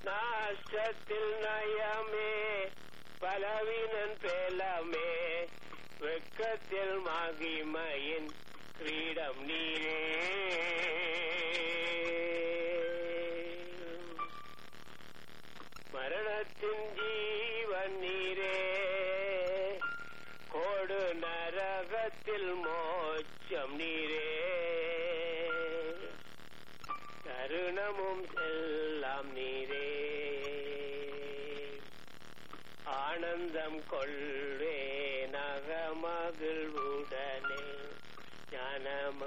நாசத்தில் நயமே பலவீனன் பேலமே வெக்கத்தில் மகிமையின் கிரீடம் நீரே மரணத்தின் ஜீவன் நீரே கோடு நரகத்தில் மோட்சம் நீரே கருணமும் எல்லாம் நீரே ஆனந்தம் கொள்வே நகமகிழ்வுடனே ஞானம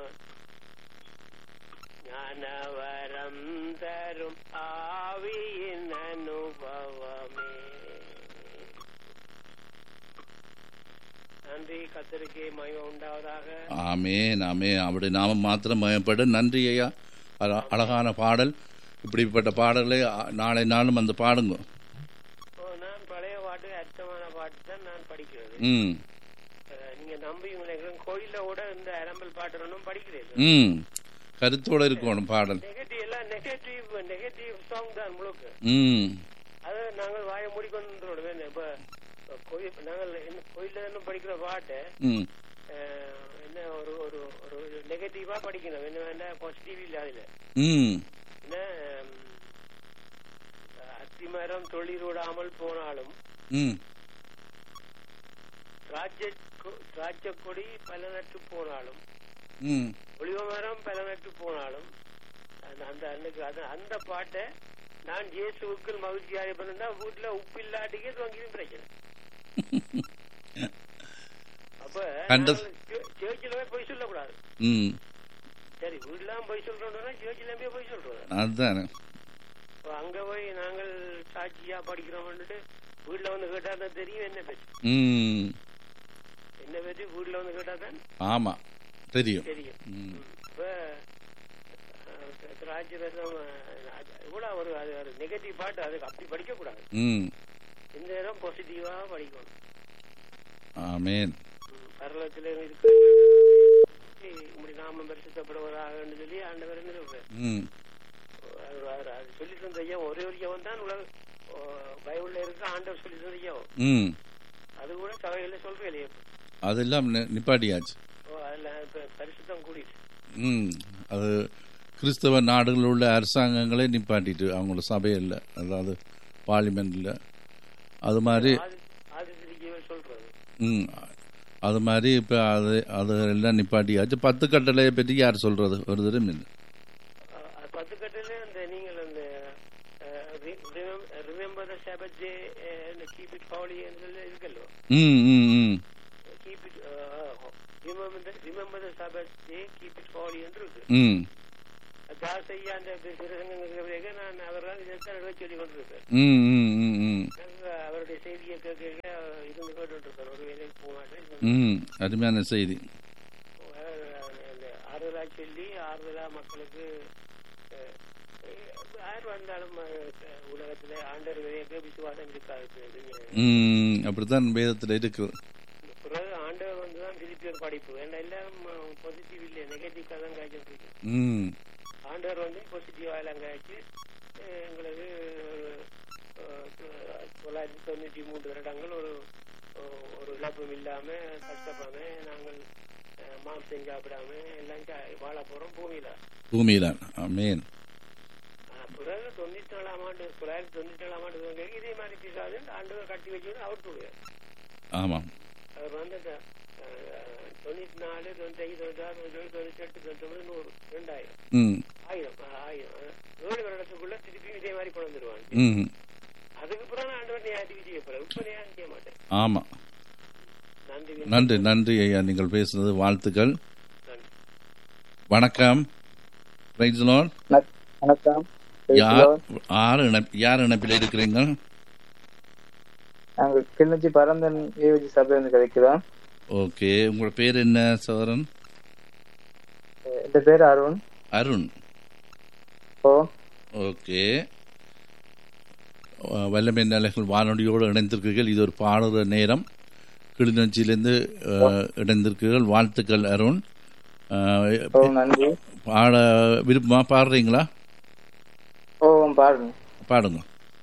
ஞானவரம் தரும் ஆவியின் அனுபவமே நன்றி கத்தருக்கே மயம் உண்டாவதாக ஆமேன் ஆமேன் அப்படி நாம மாத்திரம் மயப்படும் நன்றி ஐயா அழ- அழகான பாடல் இப்படிப்பட்ட பாடல்களை அ- நாளை நாளும் அந்த பாடுங்க ஓ, நான் பழைய பாட்டு அர்த்தமான பாட்டு தான் நான் படிக்கிறது ம் அஹ், நீங்க நம்பி நினைக்கிறேன் கோயில்ல கூட இந்த அரம்பல் பாட்டு ஒன்றும் படிக்கிறது ம் கருத்தோட இருக்கணும் பாடல் நெகட்டிவ் எல்லாம் நெகட்டிவ் நெகட்டிவ் சாங் தான் முழுக்க ம் அதை நாங்கள் வாயை மூடிக்கொண்டு இப்ப இப்ப கோயில் நாங்கள் என்ன கோயில்ல இன்னும் படிக்கிற பாட்டை ம் அஹ், என்ன ஒரு ஒரு ஒரு நெகட்டிவா படிக்கணும் என்ன வேண்டாம் பாசிட்டிவ் இல்ல அதுல ம் என்ன ஹம், அத்திமரம் தொழில் விடாமல் போனாலும் ம் திராட்சை கொ- திராட்சை கொடி பல நட்டு போனாலும் ம் ஒளிவ மரம் பல நட்டு போனாலும் அந்த- அந்த அன்னைக்கு அது- அந்த பாட்டை நான் இயேசுவுக்குள் மகிழ்ச்சியாக இருந்தா வீட்டுல உப்பு இல்லாட்டிக்கே தொங்கியும் பிரச்சனை அப்ப கண்ட- சேர்ச்சில போய் பொய் சொல்லக்கூடாது ம் சரி வீட்டுலாம் போய் சொல்றோம்னா சேர்ச்சில போய் பொய் சொல்றோம் அதுதானே அப்ப அங்க போய் நாங்கள் சாட்சியா படிக்கிறோம்னுட்டு வீட்டுல வந்து கேட்டா தான் தெரியும் என்ன பற்றி ம் என்ன பற்றி வீட்டுல வந்து கேட்டா தான் ஆமாம் தெரியும் தெரியும் ம் இப்ப அஹ், திராட்சை ரசம் அஹ், இவ்வளவு ஒரு அது ஒரு நெகட்டிவ் பாட்டு அதுக்கு அப்படி படிக்க கூடாது ம் இந்த நேரம் பாசிட்டிவா படிக்கணும் ஆமேன் ம், பரலோகத்துல இருக்கிற இப்படி நாம பரிசுத்தப்படுவதாக சொல்லி ஆண்டவர் நிறுவ ம் அது சொல்லி தந்த ஐயா ஒரே ஒரு ஐயாவும் தான் உலக ஓ, பைபிள்ல இருக்க ஆண்டவர் சொல்லி தந்த ஐயாவும் ம் அது கூட சபையில சொல்றேன் இல்லையா அதெல்லாம் நி- நிப்பாட்டியாச்சு ஓ, அதுல இப்ப பரிசுத்தம் கூடிட்டு ம் அது கிறிஸ்தவ நாடுகளில் உள்ள அரசாங்கங்களே நிப்பாட்டிட்டு அவங்களோட சபையில் அதாவது பார்லிமெண்ட்டில் அது மாதிரி ஆதி ஆதித்திரிக்கவே சொல்றது ம் அது மாதிரி இப்போ அது அது எல்லாம் நிப்பாட்டியாச்சு பத்து கட்டளையை பற்றி யார் சொல்கிறது ஒரு தரம் இல்லை அஹ் பத்து கட்டில அந்த நீங்கள் அந்த remember the Sabbath day keep it holy இருக்கல்லோ ம் ம் ம் keep it remember the Sabbath day keep it holy என்று இருக்கு ம் தாசையா அந்த பிரசங்க நான் அவர்கள் இதைத்தான் எழுத சொல்லி கொண்டிருக்கேன் ம் ம் ம் ம் நாங்க அவருடைய செய்தியை கேட்க இருந்து கேட்டு இருக்கேன் ஒரு வேலைக்கு போக மாட்டேன் ம் அருமையான செய்தி அந்த ஆறுதலா சொல்லி ஆறுதலா மக்களுக்கு அஹ், அஹ், யார் வந்தாலும் அஹ், உலகத்துல ஆண்டர் விதையக்க விசுவாசம் இருக்காது ம் அப்படித்தான் வேதத்தில் இருக்குது பிறகு ஆண்டவர் வந்துதான் திருப்பி ஒரு படிப்பு ஏன்னா எல்லாம் பாசிட்டிவ் இல்லை நெகட்டிவ் தான் காய்ச்சிட்டு இருக்கு ம் ஆண்டவர் வந்து பாசிட்டிவா எல்லாம் காய்ச்சி அஹ், எங்களுக்கு ஒரு அஹ், தொள்ளாயிரத்தி தொண்ணூற்றி மூன்று வருடங்கள் ஒரு அஹ், ஒரு இழப்பும் இல்லாம கஷ்டப்படாம நாங்கள் அஹ், மாம்சம் சாப்பிடாம எல்லாம் சா- வாழ போறோம் பூமியில பூமியில் ஆமேன் ஆஹ் பிறகு தொண்ணூத்தி நாலாம் ஆண்டு தொள்ளாயிரத்தி தொண்ணூத்தி நாலாம் ஆண்டு துவங்கி இதே மாதிரி பிசாது ஆண்டவர் கட்டி வச்சு அவுட் விடுவார் ஆமாம் அவர் வந்து அந்த, ஆஹ், தொண்ணூத்தி நாலு தொண்ணூத்தி ஐந்து தொண்ணூத்தி ஆறு தொண்ணூத்தி ஏழு தொண்ணூத்தி எட்டு தொண்ணூத்தி ஒன்பது நூறு ரெண்டாயிரம் ம் ஆயிரம் ஆஹ், ஆயிரம் ஆஹ், ஏழு வருடத்துக்குள்ள திருப்பி இதே மாதிரி கொண்டு வந்துருவாங்க ம் அதுக்கு பிறகு நான் ஆண்டவர் நியாயத்துக்கு செய்ய போறேன் இப்ப நியாயம் செய்ய மாட்டேன் ஆமாம் நன்றி நன்றி நன்றி ஐயா நீங்கள் பேசுனது வாழ்த்துக்கள் நன்றி வணக்கம் Praise the Lord. வணக்- வணக்கம் யார் யார் இணைப்- யார் இணைப்பில் இருக்கிறீங்க நாங்கள் கிளிநொச்சி பரந்தன் ஏவிஜி சபையிலிருந்து கிடைக்கிறோம் ஓகே உங்களோட பேர் என்ன சோதரன் என் பேர் அருண் அருண் ஓ ஓகே அஹ், வல்லமை நிலைகள் வானொலியோடு இணைந்திருக்கிறீர்கள் இது ஒரு பாடுற நேரம் கிளிநொச்சியிலிருந்து அஹ், இணைந்திருக்கிறீர்கள் வாழ்த்துக்கள் அருண் அஹ், ஓ நன்றி பாட விருப்பமா பாடுறீங்களா ஓ பாருங்க பாடுங்க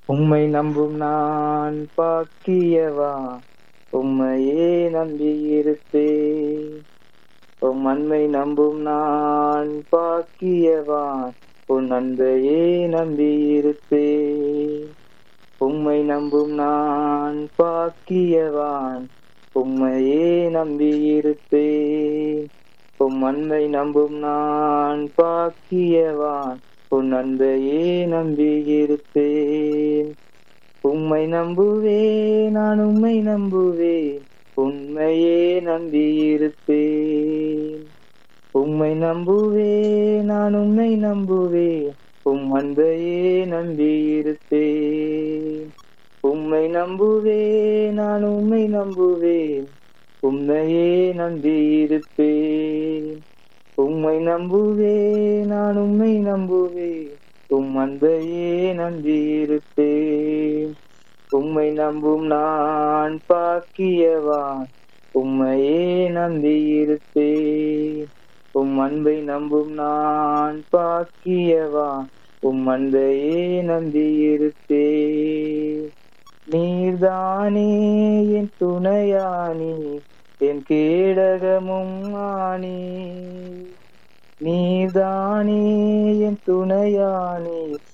உம்மை நம்பும் நான் பாக்கியவா உம்மையே நம்பியிருப்பேன் உம் அன்பை நம்பும் நான் பாக்கியவான் உன் அன்பையே நம்பியிருப்பேன் உம்மை நம்பும் நான் பாக்கியவான் உம்மையே நம்பியிருப்பேன் உம் அன்பை நம்பும் நான் பாக்கியவான் உன் அன்பையே நம்பியிருப்பேன் உம்மை நம்புவேன் நான் உம்மை நம்புவேன் உண்மையே நம்பியிருப்பேன் உம்மை நம்புவேன் நான் உம்மை நம்புவேன் உம் அன்பையே நம்பியிருப்பேன் உம்மை நம்புவேன் நான் உம்மை நம்புவேன் உம்மையே நம்பியிருப்பேன் உம்மை நம்புவேன் நான் உம்மை நம்புவேன் உம் அன்பையே நம்பியிருப்பேன் உம்மை நம்பும் நான் பாக்கியவான் உம்மையே நம்பியிருப்பேன் உம் அன்பை நம்பும் நான் பாக்கியவான் உம் அன்பையே நம்பியிருப்பேன் நீர்தானே என் துணையானி என் கேடகமும் ஆனி நீர்தானே என் துணையானி